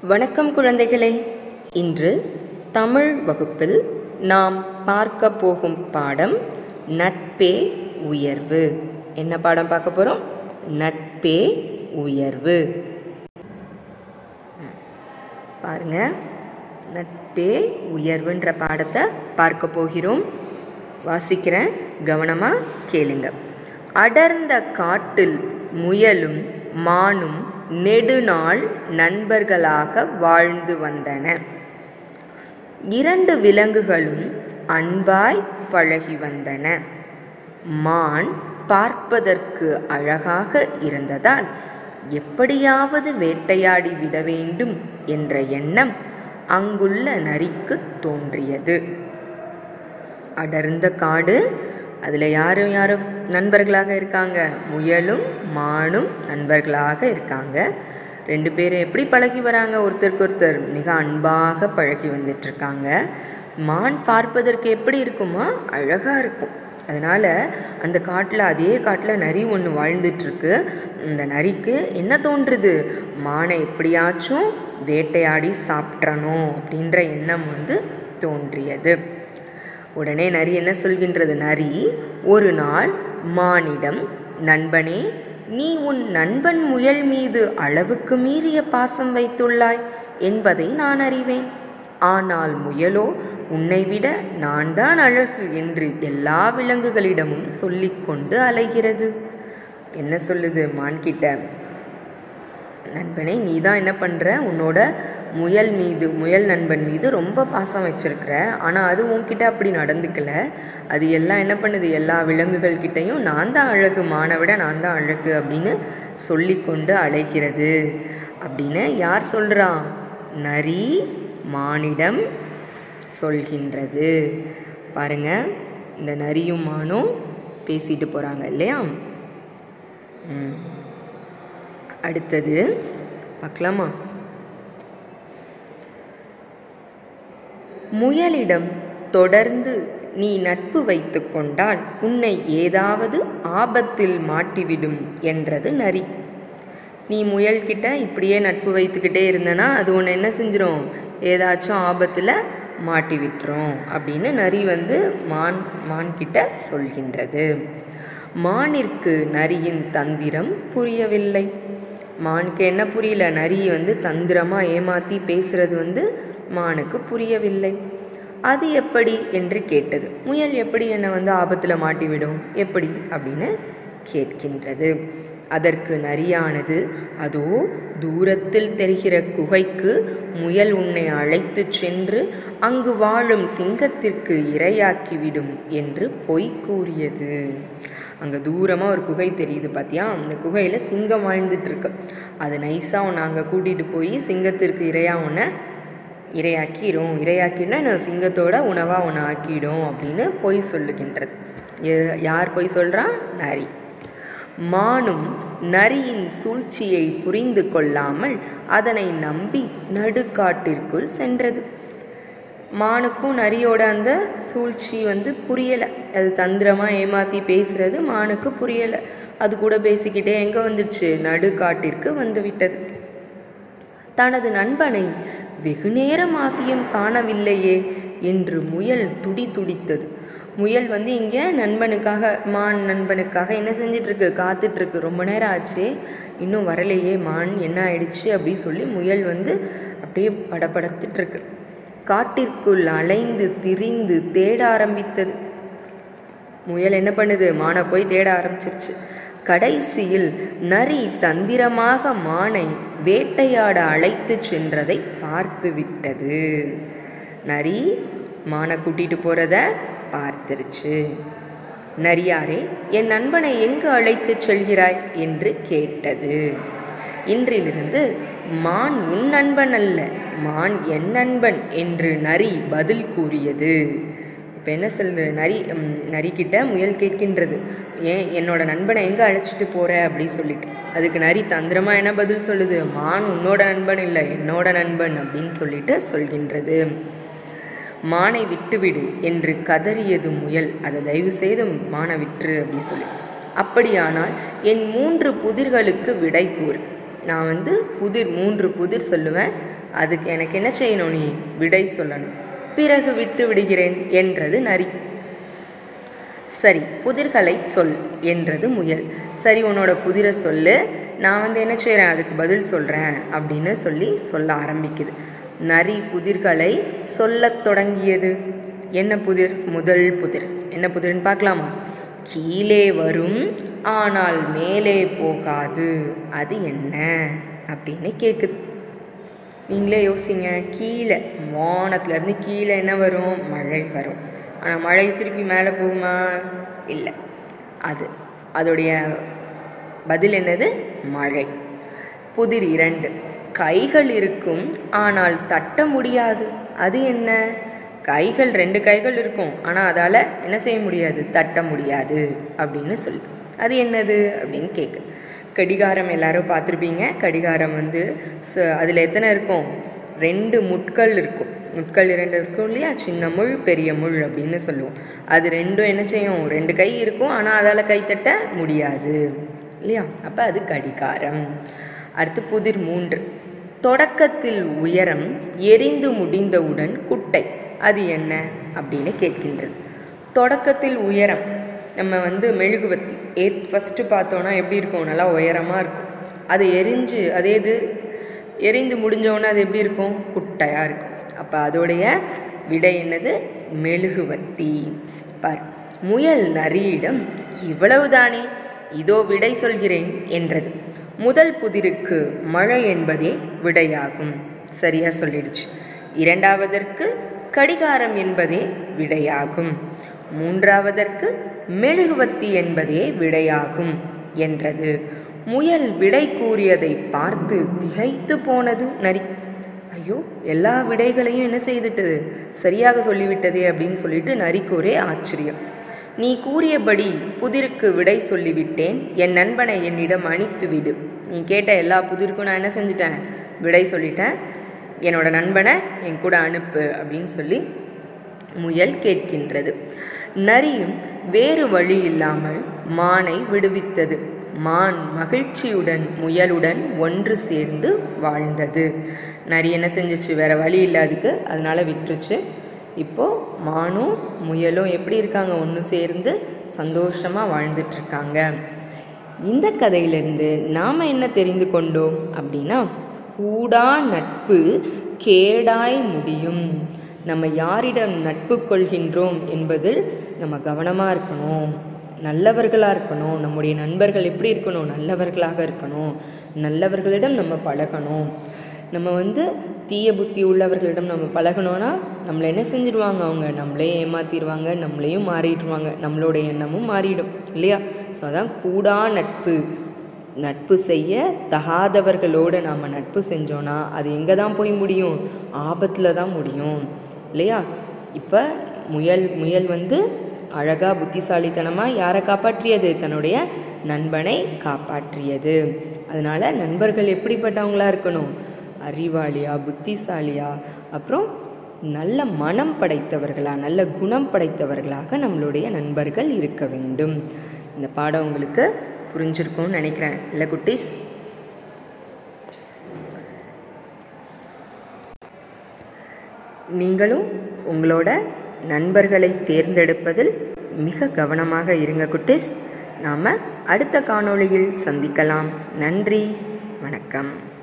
வணக்கம் குழந்தைகளே இன்று தமிழ் வகுப்பில் நாம் பார்க்க போகும் பாடம் நட்பே உயர்வு என்ன பாடம் பார்க்க போகிறோம் நட்பே உயர்வு ம். பாருங்க நட்பே உயர்வுன்ற பாடத்தை பார்க்க போகிறோம் வாசிக்கிறேன் கவனமாக கேளுங்க அடர்ந்த காட்டில் முயலும் மானும் நெடுநாள் நண்பர்களாக வாழ்ந்து வந்தன இரண்டு விலங்குகளும் அன்பாய் பழகி வந்தன மான் பார்ப்பதற்கு அழகாக இருந்ததால் எப்படியாவது வேட்டையாடி விட வேண்டும் என்ற எண்ணம் அங்குள்ள நரிக்கு தோன்றியது அடர்ந்த காடு அதில் யாரும் யாரும் நண்பர்களாக இருக்காங்க முயலும் மானும் நண்பர்களாக இருக்காங்க ரெண்டு பேரும் எப்படி பழகி வராங்க ஒருத்தருக்கு ஒருத்தர் மிக அன்பாக பழகி வந்துட்டு இருக்காங்க மான் பார்ப்பதற்கு எப்படி இருக்குமா அழகாக இருக்கும் அதனால் அந்த காட்டில் அதே காட்டில் நரி ஒன்று வாழ்ந்துட்டுருக்கு இந்த நரிக்கு என்ன தோன்றுது மானை எப்படியாச்சும் வேட்டையாடி சாப்பிட்றணும் அப்படின்ற எண்ணம் வந்து தோன்றியது உடனே நரி என்ன சொல்கின்றது நரி ஒரு நாள் மானிடம் நண்பனே நீ உன் நண்பன் முயல் மீது அளவுக்கு மீறிய பாசம் வைத்துள்ளாய் என்பதை நான் அறிவேன் ஆனால் முயலோ உன்னை விட நான் தான் அழகு என்று எல்லா விலங்குகளிடமும் சொல்லிக்கொண்டு அலைகிறது என்ன சொல்லுது மான்கிட்ட நண்பனே நீ தான் என்ன பண்ணுற உன்னோட முயல் மீது முயல் நண்பன் மீது ரொம்ப பாசம் வச்சிருக்கிற ஆனால் அது உன்கிட்ட அப்படி நடந்துக்கல அது எல்லாம் என்ன பண்ணுது எல்லா விலங்குகள்கிட்டையும் நான் தான் அழகு மானை விட நான் தான் அழகு அப்படின்னு சொல்லிக்கொண்டு அழைகிறது அப்படின்னு யார் சொல்கிறா நரி மானிடம் சொல்கின்றது பாருங்க இந்த நரியும் மானும் பேசிட்டு போகிறாங்க இல்லையா ம் அடுத்தது பார்க்கலாமா முயலிடம் தொடர்ந்து நீ நட்பு வைத்து கொண்டால் உன்னை ஏதாவது ஆபத்தில் மாட்டிவிடும் என்றது நரி நீ முயல்கிட்ட இப்படியே நட்பு வைத்துக்கிட்டே இருந்தனா அது உன்னை என்ன செஞ்சிடும் ஏதாச்சும் ஆபத்தில் மாட்டி விட்டுரும் அப்படின்னு நரி வந்து மான் மான்கிட்ட சொல்கின்றது மானிற்கு நரியின் தந்திரம் புரியவில்லை மானுக்கு என்ன புரியல நரி வந்து தந்திரமாக ஏமாற்றி பேசுறது வந்து மானுக்கு புரியவில்லை அது எப்படி என்று கேட்டது முயல் எப்படி என்னை வந்து ஆபத்தில் மாட்டிவிடும் எப்படி அப்படின்னு கேட்கின்றது அதற்கு நரியானது அதோ தூரத்தில் தெரிகிற குகைக்கு முயல் உன்னை அழைத்து சென்று அங்கு வாழும் சிங்கத்திற்கு இரையாக்கிவிடும் என்று பொய் கூறியது அங்கே தூரமாக ஒரு குகை தெரியுது பார்த்தியா அந்த குகையில் சிங்கம் வாழ்ந்துட்டுருக்கு அது நைஸாக உன்னை அங்கே கூட்டிகிட்டு போய் சிங்கத்திற்கு இரையாக உன்னை இரையாக்கிடும் இரையாக்கினா நான் சிங்கத்தோட உணவாக உன்னை ஆக்கிடும் அப்படின்னு பொய் சொல்லுகின்றது ய- யார் பொய் சொல்கிறா நரி மானும் நரியின் சூழ்ச்சியை புரிந்து கொள்ளாமல் அதனை நம்பி நடுக்காட்டிற்குள் சென்றது மானுக்கும் நரியோட அந்த சூழ்ச்சி வந்து புரியலை அது தந்திரமாக ஏமாற்றி பேசுறது மானுக்கு புரியலை அது கூட பேசிக்கிட்டே எங்கே வந்துடுச்சு நடுக்காட்டிற்கு வந்து விட்டது தனது நண்பனை வெகு நேரமாகியும் காணவில்லையே என்று முயல் துடி துடித்தது முயல் வந்து இங்கே நண்பனுக்காக மான் நண்பனுக்காக என்ன செஞ்சிட்ருக்கு காத்துட்ருக்கு ரொம்ப நேரம் ஆச்சு இன்னும் வரலையே மான் என்ன ஆயிடுச்சு அப்படி சொல்லி முயல் வந்து அப்படியே படபடத்துட்ருக்கு காட்டிற்குள் அலைந்து திரிந்து தேட ஆரம்பித்தது முயல் என்ன பண்ணுது மானை போய் தேட ஆரம்பிச்சிருச்சு கடைசியில் நரி தந்திரமாக மானை வேட்டையாட அழைத்து சென்றதை பார்த்து விட்டது நரி மானை கூட்டிட்டு போறத பார்த்துருச்சு நரியாரே என் நண்பனை எங்கு அழைத்துச் செல்கிறாய் என்று கேட்டது இன்றிலிருந்து மான் உன் நண்பன் அல்ல மான் என் நண்பன் என்று நரி பதில் கூறியது இப்போ என்ன சொல்ற நரி ம், நரிக்கிட்ட முயல் கேட்கின்றது ஏன் என்னோட நண்பனை எங்கே அழைச்சிட்டு போற அப்படி சொல்லிட்டு அதுக்கு நரி தந்திரமாக என்ன பதில் சொல்லுது மான் உன்னோட நண்பன் இல்லை என்னோட நண்பன் அப்படின்னு சொல்லிட்டு சொல்கின்றது மானை விட்டுவிடு என்று கதறியது முயல் அதை தயவு செய்து மானை விட்டுரு அப்படி சொல்லி அப்படியானால் என் மூன்று புதிர்களுக்கு விடை கூறு நான் வந்து புதிர் மூன்று புதிர் சொல்லுவேன் அதுக்கு எனக்கு என்ன செய்யணும் நீ விடை சொல்லணும் பிறகு விட்டு விடுகிறேன் என்றது நரி சரி புதிர்களை சொல் என்றது முயல் சரி உன்னோட புதிரை சொல்லு நான் வந்து என்ன செய்கிறேன் அதுக்கு பதில் சொல்கிறேன் அப்படின்னு சொல்லி சொல்ல ஆரம்பிக்குது நரி புதிர்களை சொல்லத் தொடங்கியது என்ன புதிர் முதல் புதிர் என்ன புதிர்னு பார்க்கலாமா கீழே வரும் ஆனால் மேலே போகாது அது என்ன அப்படின்னு கேட்குது நீங்களே யோசிங்க கீழே வானத்துலேருந்து கீழே என்ன வரும் மழை வரும் ஆனால் மழை திருப்பி மேலே போகுமா இல்லை அது அதோடைய பதில் என்னது மழை புதிர் இரண்டு கைகள் இருக்கும் ஆனால் தட்ட முடியாது அது என்ன கைகள் ரெண்டு கைகள் இருக்கும் ஆனால் அதால் என்ன செய்ய முடியாது தட்ட முடியாது அப்படின்னு சொல்லுது அது என்னது அப்படின்னு கேட்குது கடிகாரம் எல்லாரும் பார்த்துருப்பீங்க கடிகாரம் வந்து ச அதில் எத்தனை இருக்கும் ரெண்டு முட்கள் இருக்கும் முட்கள் இரண்டு இருக்கும் இல்லையா சின்ன முள் பெரிய முள் அப்படின்னு சொல்லுவோம் அது ரெண்டும் என்ன செய்யும் ரெண்டு கை இருக்கும் ஆனால் அதால் கைத்தட்ட முடியாது இல்லையா அப்போ அது கடிகாரம் அடுத்து புதிர் மூன்று தொடக்கத்தில் உயரம் எரிந்து முடிந்தவுடன் குட்டை அது என்ன அப்படின்னு கேட்கின்றது தொடக்கத்தில் உயரம் நம்ம வந்து மெழுகுவத்தி ஏ ஃபஸ்ட்டு பார்த்தோன்னா எப்படி இருக்கும் நல்லா உயரமாக இருக்கும் அது எரிஞ்சு அதே இது எரிந்து முடிஞ்சோன்னே அது எப்படி இருக்கும் குட்டையாக இருக்கும் அப்போ அதோடைய விடை என்னது மெழுகுவத்தி பார் முயல் நரியிடம் இவ்வளவுதானே இதோ விடை சொல்கிறேன் என்றது முதல் புதிருக்கு மழை என்பதே விடையாகும் சரியா சொல்லிடுச்சு இரண்டாவதற்கு கடிகாரம் என்பதே விடையாகும் மூன்றாவதற்கு மெழுகுவத்தி என்பதே விடையாகும் என்றது முயல் விடை கூறியதை பார்த்து திகைத்து போனது நரி ஐயோ எல்லா விடைகளையும் என்ன செய்துட்டது சரியாக சொல்லிவிட்டதே அப்படின்னு சொல்லிட்டு நரிக்கு ஒரே ஆச்சரியம் நீ கூறியபடி புதிருக்கு விடை சொல்லிவிட்டேன் என் நண்பனை என்னிடம் அனுப்பிவிடு நீ கேட்ட எல்லா புதிருக்கும் நான் என்ன செஞ்சிட்டேன் விடை சொல்லிட்டேன் என்னோட நண்பனை என் கூட அனுப்பு அப்படின்னு சொல்லி முயல் கேட்கின்றது நரியும் வேறு வழி இல்லாமல் மானை விடுவித்தது மான் மகிழ்ச்சியுடன் முயலுடன் ஒன்று சேர்ந்து வாழ்ந்தது நரி என்ன செஞ்சிச்சு வேற வழி இல்லாதுக்கு அதனால விட்டுருச்சு இப்போது மானும் முயலும் எப்படி இருக்காங்க ஒன்று சேர்ந்து சந்தோஷமாக வாழ்ந்துட்டு இருக்காங்க இந்த கதையிலேருந்து நாம் என்ன தெரிந்து கொண்டோம் அப்படின்னா கூடா நட்பு கேடாய் முடியும் நம்ம யாரிடம் நட்பு கொள்கின்றோம் என்பதில் நம்ம கவனமாக இருக்கணும் நல்லவர்களாக இருக்கணும் நம்முடைய நண்பர்கள் எப்படி இருக்கணும் நல்லவர்களாக இருக்கணும் நல்லவர்களிடம் நம்ம பழகணும் நம்ம வந்து தீய புத்தி உள்ளவர்களிடம் நம்ம பழகணும்னா நம்மளை என்ன செஞ்சிடுவாங்க அவங்க நம்மளே ஏமாத்திடுவாங்க நம்மளையும் மாறிடுவாங்க நம்மளோட எண்ணமும் மாறிடும் இல்லையா ஸோ அதான் கூடா நட்பு நட்பு செய்ய தகாதவர்களோடு நாம் நட்பு செஞ்சோன்னா அது எங்கே தான் போய் முடியும் ஆபத்தில் தான் முடியும் இல்லையா இப்போ முயல் முயல் வந்து அழகாக புத்திசாலித்தனமாக யாரை காப்பாற்றியது தன்னுடைய நண்பனை காப்பாற்றியது அதனால் நண்பர்கள் எப்படிப்பட்டவங்களா இருக்கணும் அறிவாளியா புத்திசாலியா அப்புறம் நல்ல மனம் படைத்தவர்களா நல்ல குணம் படைத்தவர்களாக நம்மளுடைய நண்பர்கள் இருக்க வேண்டும் இந்த பாடம் உங்களுக்கு புரிஞ்சிருக்கும்னு நினைக்கிறேன் இல்லை குட்டீஸ் நீங்களும் உங்களோட நண்பர்களை தேர்ந்தெடுப்பதில் மிக கவனமாக இருங்க குட்டீஸ் நாம் அடுத்த காணொளியில் சந்திக்கலாம் நன்றி வணக்கம்